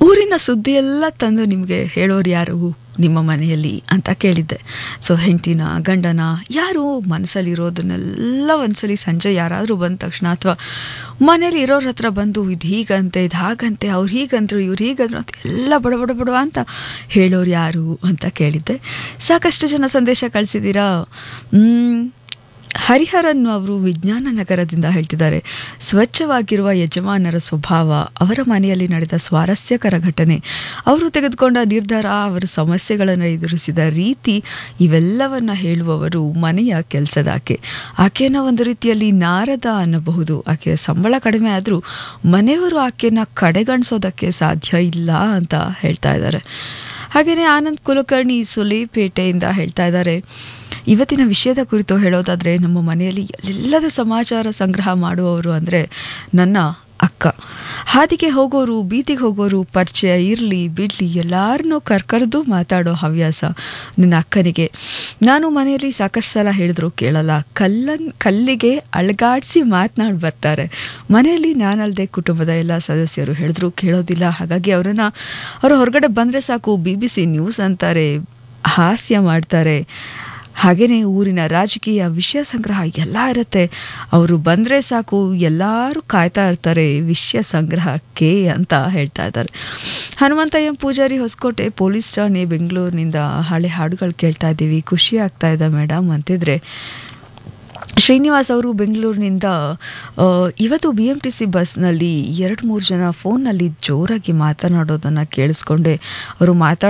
ಊರಿನ ಸುದ್ದಿ ಎಲ್ಲ ತಂದು ನಿಮಗೆ ಹೇಳೋರು ಯಾರು ನಿಮ್ಮ ಮನೆಯಲ್ಲಿ ಅಂತ ಕೇಳಿದ್ದೆ ಸೊ ಹೆಂಡ್ತಿನ ಗಂಡನ ಯಾರು ಮನಸ್ಸಲ್ಲಿರೋದನ್ನೆಲ್ಲ ಒಂದ್ಸಲಿ ಸಂಜೆ ಯಾರಾದರೂ ಬಂದ ತಕ್ಷಣ ಅಥವಾ ಮನೇಲಿ ಇರೋರ ಹತ್ರ ಬಂದು ಇದು ಹೀಗಂತೆ ಇದು ಹಾಗಂತೆ ಅವ್ರು ಹೀಗಂದ್ರು ಇವ್ರು ಹೀಗಂದ್ರು ಅಂತ ಎಲ್ಲ ಬಡ ಬಡ ಬಡ ಅಂತ ಹೇಳೋರು ಯಾರು ಅಂತ ಕೇಳಿದ್ದೆ ಸಾಕಷ್ಟು ಜನ ಸಂದೇಶ ಕಳಿಸಿದ್ದೀರಾ ಹರಿಹರನ್ ಅವರು ವಿಜ್ಞಾನ ನಗರದಿಂದ ಹೇಳ್ತಿದ್ದಾರೆ ಸ್ವಚ್ಛವಾಗಿರುವ ಯಜಮಾನರ ಸ್ವಭಾವ ಅವರ ಮನೆಯಲ್ಲಿ ನಡೆದ ಸ್ವಾರಸ್ಯಕರ ಘಟನೆ ಅವರು ತೆಗೆದುಕೊಂಡ ನಿರ್ಧಾರ ಅವರ ಸಮಸ್ಯೆಗಳನ್ನು ಎದುರಿಸಿದ ರೀತಿ ಇವೆಲ್ಲವನ್ನ ಹೇಳುವವರು ಮನೆಯ ಕೆಲಸದಾಕೆ ಆಕೆಯನ್ನು ಒಂದು ರೀತಿಯಲ್ಲಿ ನಾರದ ಅನ್ನಬಹುದು ಆಕೆಯ ಸಂಬಳ ಕಡಿಮೆ ಆದರೂ ಮನೆಯವರು ಆಕೆಯನ್ನು ಕಡೆಗಣಿಸೋದಕ್ಕೆ ಸಾಧ್ಯ ಇಲ್ಲ ಅಂತ ಹೇಳ್ತಾ ಇದ್ದಾರೆ ಹಾಗೆಯೇ ಆನಂದ್ ಕುಲಕರ್ಣಿ ಸುಲೇಪೇಟೆಯಿಂದ ಹೇಳ್ತಾ ಇದ್ದಾರೆ ಇವತ್ತಿನ ವಿಷಯದ ಕುರಿತು ಹೇಳೋದಾದರೆ ನಮ್ಮ ಮನೆಯಲ್ಲಿ ಎಲ್ಲದ ಸಮಾಚಾರ ಸಂಗ್ರಹ ಮಾಡುವವರು ಅಂದರೆ ನನ್ನ ಅಕ್ಕ ಹಾದಿಗೆ ಹೋಗೋರು ಬೀದಿಗೆ ಹೋಗೋರು ಪರಿಚಯ ಇರಲಿ ಬಿಡಲಿ ಎಲ್ಲರನ್ನೂ ಕರ್ಕರೆದು ಮಾತಾಡೋ ಹವ್ಯಾಸ ನನ್ನ ಅಕ್ಕನಿಗೆ ನಾನು ಮನೆಯಲ್ಲಿ ಸಾಕಷ್ಟು ಸಲ ಹೇಳಿದ್ರು ಕೇಳಲ್ಲ ಕಲ್ಲನ್ ಕಲ್ಲಿಗೆ ಅಳಗಾಡಿಸಿ ಮಾತನಾಡಿ ಬರ್ತಾರೆ ಮನೆಯಲ್ಲಿ ನಾನಲ್ಲದೆ ಕುಟುಂಬದ ಎಲ್ಲ ಸದಸ್ಯರು ಹೇಳಿದ್ರು ಕೇಳೋದಿಲ್ಲ ಹಾಗಾಗಿ ಅವರನ್ನು ಅವರು ಹೊರಗಡೆ ಬಂದರೆ ಸಾಕು ಬಿ ಬಿ ಸಿ ನ್ಯೂಸ್ ಅಂತಾರೆ ಹಾಸ್ಯ ಮಾಡ್ತಾರೆ ಹಾಗೆಯೇ ಊರಿನ ರಾಜಕೀಯ ವಿಷಯ ಸಂಗ್ರಹ ಎಲ್ಲ ಇರುತ್ತೆ ಅವರು ಬಂದರೆ ಸಾಕು ಎಲ್ಲರೂ ಕಾಯ್ತಾ ಇರ್ತಾರೆ ವಿಷಯ ಸಂಗ್ರಹಕ್ಕೆ ಅಂತ ಹೇಳ್ತಾ ಇದ್ದಾರೆ ಹನುಮಂತ ಎಂ ಪೂಜಾರಿ ಹೊಸಕೋಟೆ ಪೊಲೀಸ್ ಠಾಣೆ ಬೆಂಗಳೂರಿನಿಂದ ಹಳೆ ಹಾಡುಗಳು ಕೇಳ್ತಾ ಇದ್ದೀವಿ ಖುಷಿ ಆಗ್ತಾ ಇದೆ ಮೇಡಮ್ ಅಂತಿದ್ರೆ ಶ್ರೀನಿವಾಸ್ ಅವರು ಬೆಂಗಳೂರಿನಿಂದ ಇವತ್ತು ಬಿ ಎಮ್ ಟಿ ಸಿ ಬಸ್ನಲ್ಲಿ ಎರಡು ಮೂರು ಜನ ಫೋನ್ನಲ್ಲಿ ಜೋರಾಗಿ ಮಾತನಾಡೋದನ್ನು ಕೇಳಿಸ್ಕೊಂಡೆ ಅವರು ಮಾತಾಡ